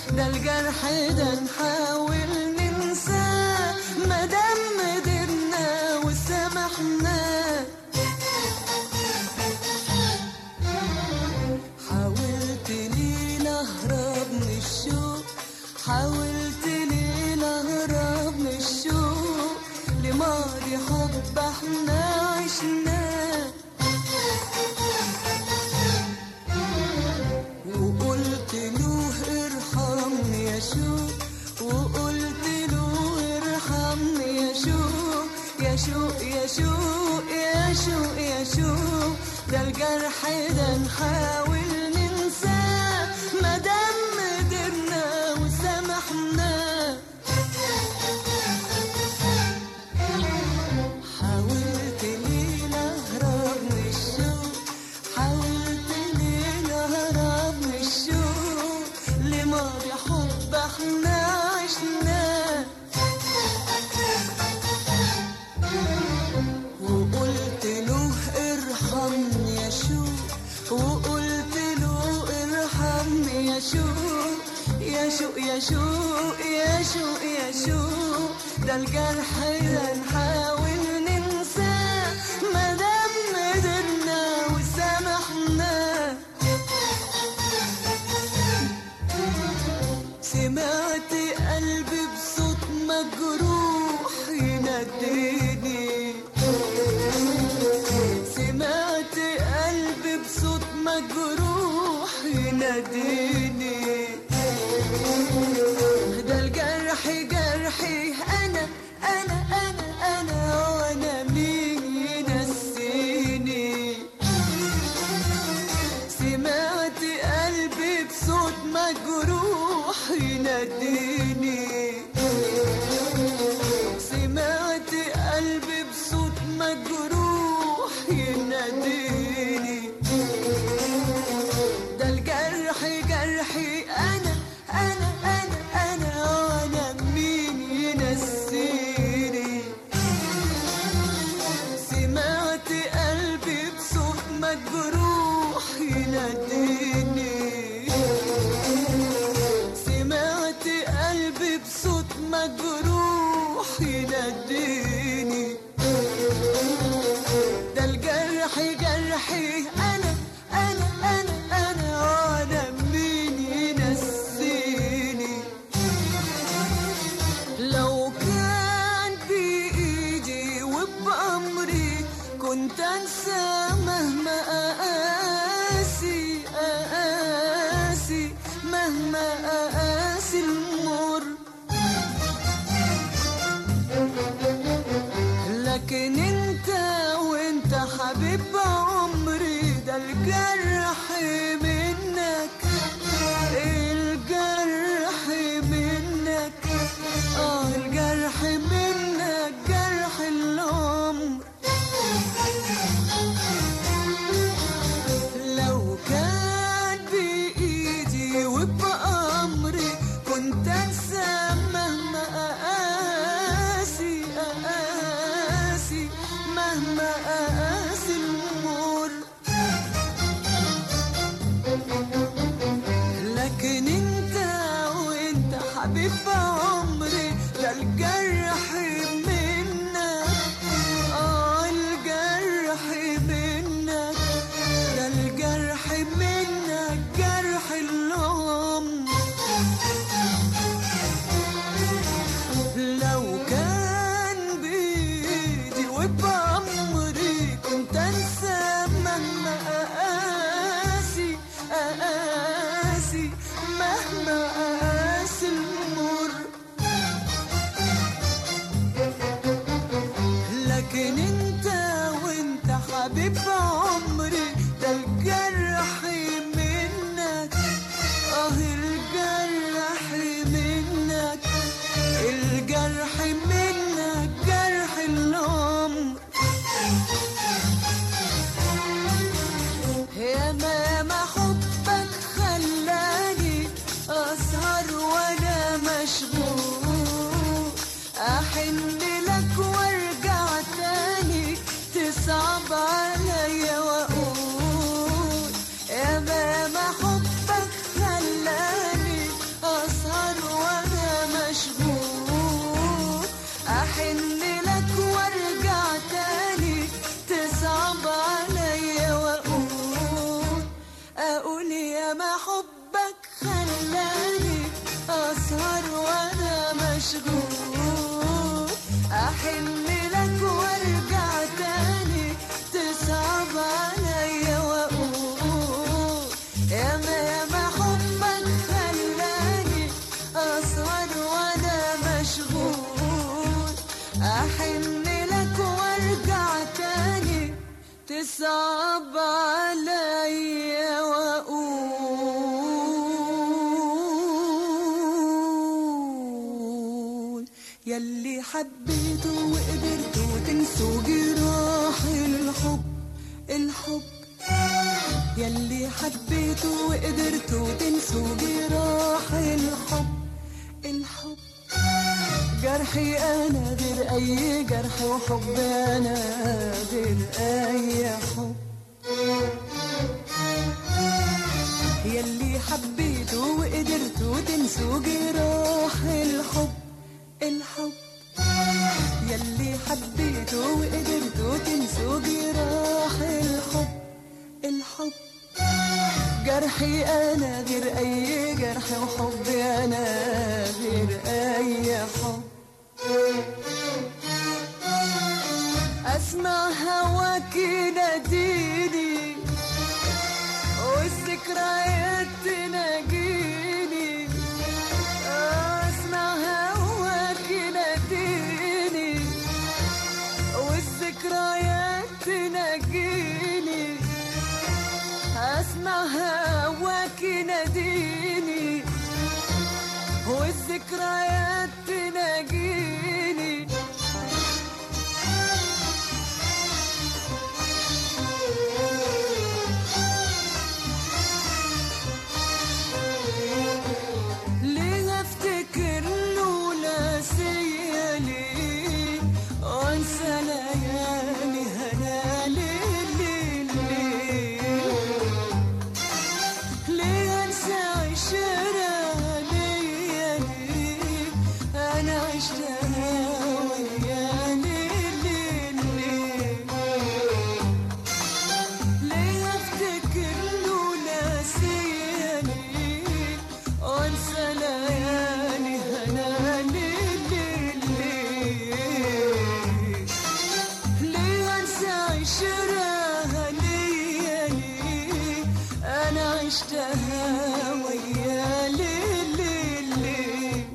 ده الجرح ده نحاول ننساه مادام قدرنا وسامحناه حاولت ليه اهرب من الشوق حاولت ليه اهرب من الشوق لماضي حب احنا عشناه وقلت له ارحمني يا شوق وقلت له ارحمني يا شوق يا شوق يا شوق يا شوق يا شوق ده الجرح ده نحاول ننساه مادام قدرنا وسامحناه حاولت ليه اهرب من الشوق حاولت ليه اهرب من الشوق لماضي حب احنا عشناه وقلت له ارحمني يا شوق وقلت له ارحمني يا شوق يا شوق يا شوق يا شوق يا شوق ده الجرح ده نحاول ننساه مادام قدرنا وسامحناه سمعت قلبي بصوت مجروح يناديني سمعت قلبي بصوت مجروح يناديني ده الجرح جرحي انا انا انا انا وانا مين ينسيني سمعت قلبي بصوت مجروح يناديني سمعت قلبي بصوت مجروح يناديني ده الجرح جرحي انا انا انا انا وانا مين ينسيني سمعت قلبي بصوت مجروح يناديني سمعت قلبي بصوت مجروح يناديني ده الجرح جرحي انا انا انا انا وانا مين ينسيني لو كان بإيدي وبأمري كنت أنسى مهما أقاسي أقاسي مهما أقاسي المر لكن انت وانت حبيب عمري ده الجرح منك الجرح منك اه الجرح منك جرح العمر لو كان بإيدي وبأمري كنت أنسى مهما أقاسي أقاسي مهما أقاسي المر لكن انت وانت حبيب عمري ده الجرح منك اه الجرح منك ده الجرح منك جرح العمر لو كان بإيدي وبأمري كنت أنسى مهما أقاسي أقاسي مهما أقاسي المر لكن انت وانت حبيب عمري ده الجرح منك اه الجرح منك الجرح منك جرح العمر يا ماما حبك خلاني اسهر وانا مشغول احن لك وارجع تاني تصعب عليا واقول يا ماما حبك خلاني اسهر مشغول احن لك وارجع تاني تصعب عليا واقول ياما ياما حبك خلاني اسهر وانا مشغول احن لك وارجع تاني تصعب عليا واقول يلي حبيته وقدرتوا تنسوا جراح الحب الحب يلي حبيته وقدرتوا تنسوا جراح الحب الحب جرحي انا غير اي جرح وحب انا غير اي حب يلي حبيته وقدرتوا تنسوا جراح الحب الحب يلي حبيته وقدرتوا تنسوا جراح الحب الحب جرحي انا غير اي جرح وحبي انا غير اي حب اسمع هواك يناديني والذكريات تناجيني اسمع هواك يناديني والذكريات تناجيني اسمع هواك يناديني والذكريات تناجيني ليه افتكر له ناسية ليه وانسى ليالي هنا ليه ليه ليه ليه انسى عشرة ليا ليه انا عشتها ويا ليه ليه ليه ليه افتكر له ناسية ليه وانسى ليالي هنا ليه ليه ليه ليه انسى عشرة ليا ليه انا عشتها ويا ليه ليه ليه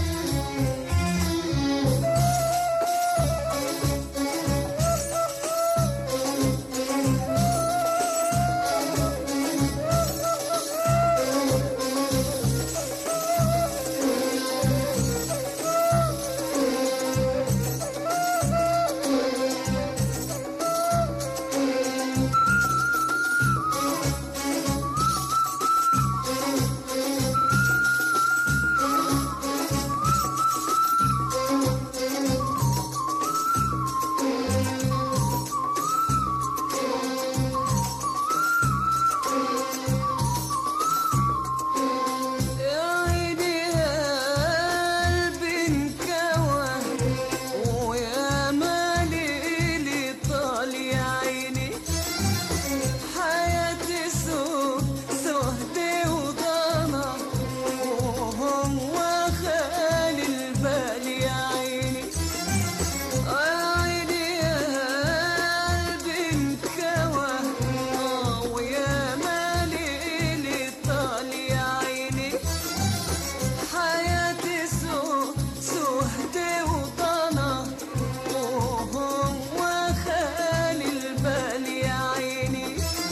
يا عيني قلبي انكوى ويا مالي لي طال يا عيني حياتي سوء سهد وضنا وهو خالي البال يا عيني يا عيني قلبي انكوى ويا مالي لي طال يا عيني حياتي سوء سهد وضنا وهو خالي البال يا عيني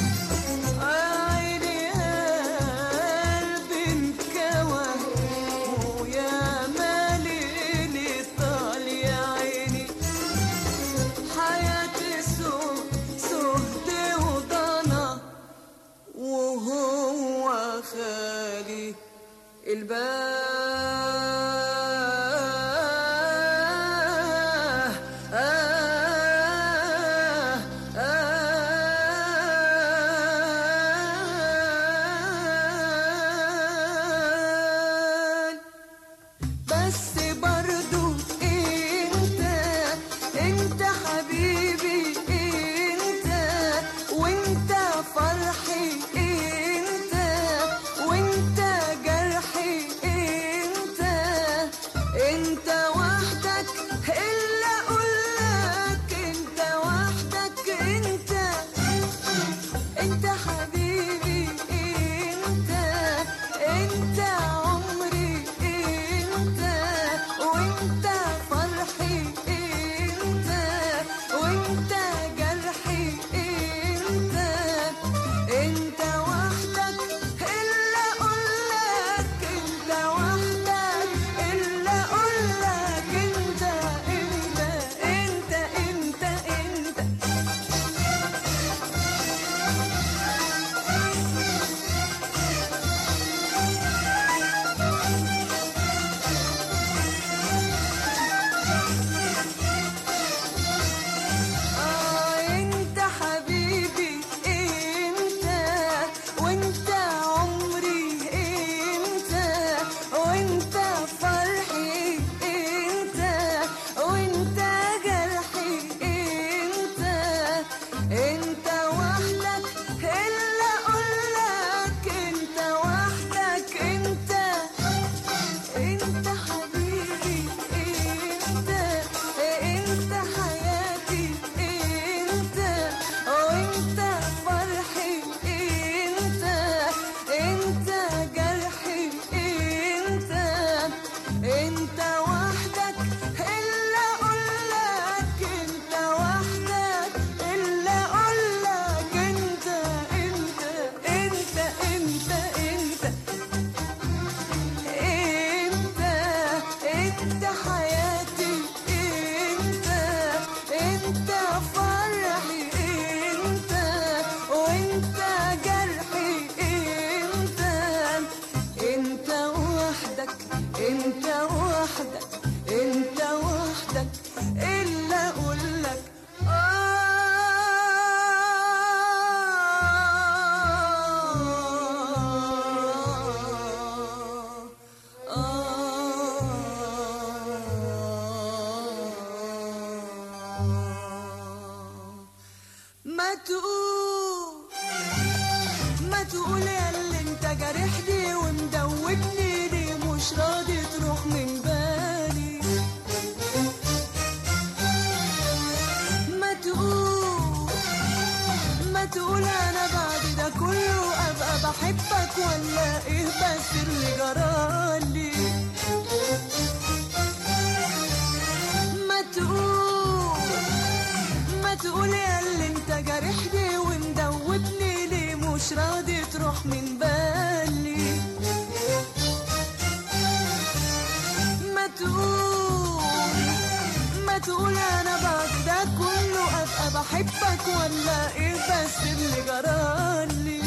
عيني قلبي انكوى ويا مالي لي طال يا عيني حياتي سوء سهد وضنا وهو خالي البال بس برضو انت انت حبيبي انت وانت فرحي انت وانت جرحي انت بحبك ولا ايه بس اللي جرالي ما تقول ما تقول يا اللي انت جارحني ومدوبني ليه مش راضي تروح من بالي ما تقول ما تقول انا بعد ده كله ابقى بحبك ولا ايه بس اللي جرالي